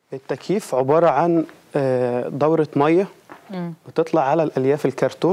التكييف عباره عن آه، دوره ميه بتطلع على الالياف الكرتون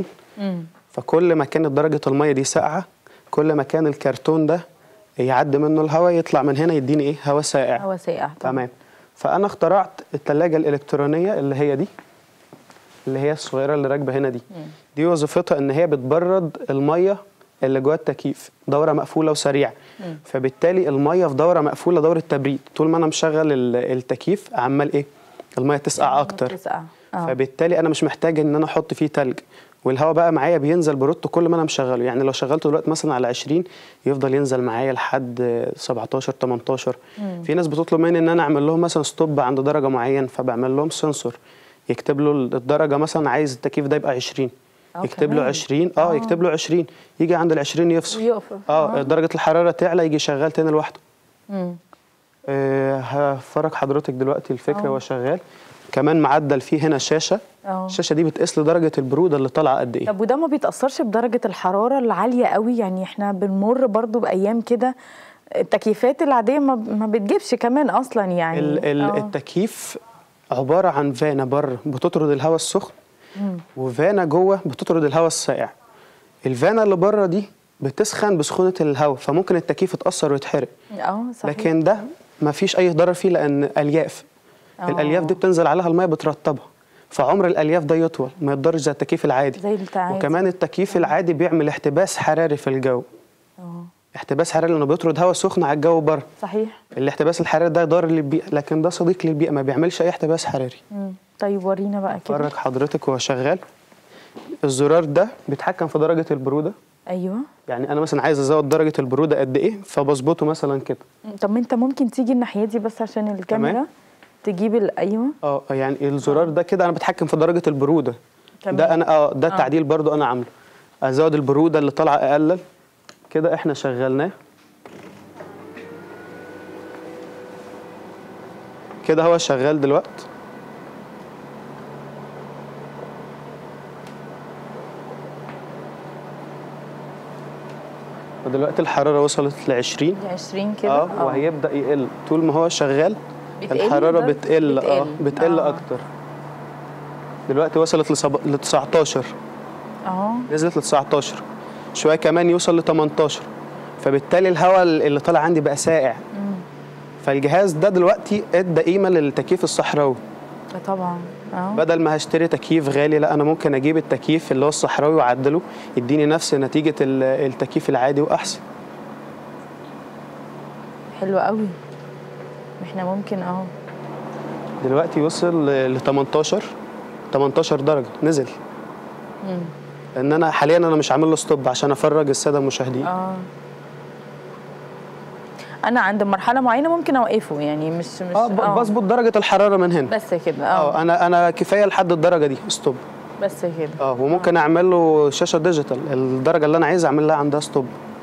فكل ما كانت درجه الميه دي ساقعه كل ما كان الكرتون ده يعدي منه الهواء يطلع من هنا يديني ايه هواء ساقع هوا ساقع طبعا. تمام فانا اخترعت الثلاجه الالكترونيه اللي هي دي اللي هي الصغيره اللي راكبه هنا دي دي وظيفتها ان هي بتبرد الميه اللي جوه التكييف دوره مقفوله وسريعه فبالتالي الميه في دوره مقفوله دوره تبريد طول ما انا مشغل ال- التكييف عمال ايه الميه تسقع اكتر تسقع اه فبالتالي انا مش محتاج ان انا احط فيه تلج والهواء بقى معايا بينزل برودته كل ما انا مشغله يعني لو شغلته دلوقتي مثلا على 20 يفضل ينزل معايا لحد 17 18 في ناس بتطلب مني ان انا اعمل لهم مثلا ستوب عند درجه معينه فبعمل لهم سنسور يكتب له الدرجه مثلا عايز التكييف ده يبقى 20 آه، يكتب له كمان. 20 اه آه. يكتب له 20 يجي عند ال 20 يفصل ويقف. اه آه. درجه الحراره تعلى يجي شغال تاني لوحده مم. آه هفرج حضرتك دلوقتي الفكره آه. وهو شغال كمان معدل فيه هنا شاشه اه الشاشه دي بتقيس لي درجه البروده اللي طالعه قد ايه طب وده ما بيتأثرش بدرجة الحرارة العالية قوي يعني احنا بنمر برضو بأيام كده التكييفات العادية ما, ما بتجيبش كمان أصلا يعني ال ال آه. التكييف عباره عن فانا بره بتطرد الهواء السخن وفانا جوه بتطرد الهواء الساقع الفانا اللي بره دي بتسخن بسخونه الهواء فممكن التكييف يتاثر ويتحرق اه صحيح لكن ده ما فيش اي ضرر فيه لان الياف آه. الالياف دي بتنزل عليها الميه بترطبها فعمر الالياف ده يطول ما يقدرش زي التكييف العادي زي العادي. وكمان التكييف العادي بيعمل احتباس حراري في الجو اه احتباس حراري لانه بيطرد هواء سخن على الجو بره صحيح الاحتباس الحراري ده ضار للبيئه لكن ده صديق للبيئه ما بيعملش اي احتباس حراري مم. طيب ورينا بقى كده فرج حضرتك وهو شغال الزرار ده بيتحكم في درجه البروده ايوه يعني انا مثلا عايز ازود درجه البروده قد ايه فبظبطه مثلا كده طب ما انت ممكن تيجي الناحية دي بس عشان الكاميرا تجيب ال- ايوه اه يعني الزرار ده كده انا بتحكم في درجه البروده تمام. ده انا اه ده تعديل برضو انا عامله ازود البروده اللي طالعه اقلل كده احنا شغلناه كده هو شغال دلوقتي ودلوقتي الحراره وصلت ل 20 دي 20 كده اه وهيبدا يقل طول ما هو شغال بتقل الحراره درجة- بتقل اه بتقل. بتقل آه. اكتر دلوقتي وصلت لسب... ل 19 اه نزلت ل 19 شويه كمان يوصل ل 18 فبالتالي الهواء اللي طالع عندي بقى ساقع فالجهاز ده دلوقتي ادى قيمه للتكييف الصحراوي طبعا اه بدل ما هشتري تكييف غالي لا انا ممكن اجيب التكييف اللي هو الصحراوي واعدله يديني نفس نتيجه ال- التكييف العادي واحسن حلو قوي احنا ممكن اه دلوقتي وصل ل 18 18 درجه نزل مم. لان انا حاليا انا مش عامل له ستوب عشان افرج الساده المشاهدين اه انا عند مرحله معينه ممكن اوقفه يعني مش مش اه ب- بظبط درجه الحراره من هنا بس كده اه اه انا انا كفايه لحد الدرجه دي ستوب بس كده اه وممكن اعمل له شاشه ديجيتال الدرجه اللي انا عايز اعمل لها عندها ستوب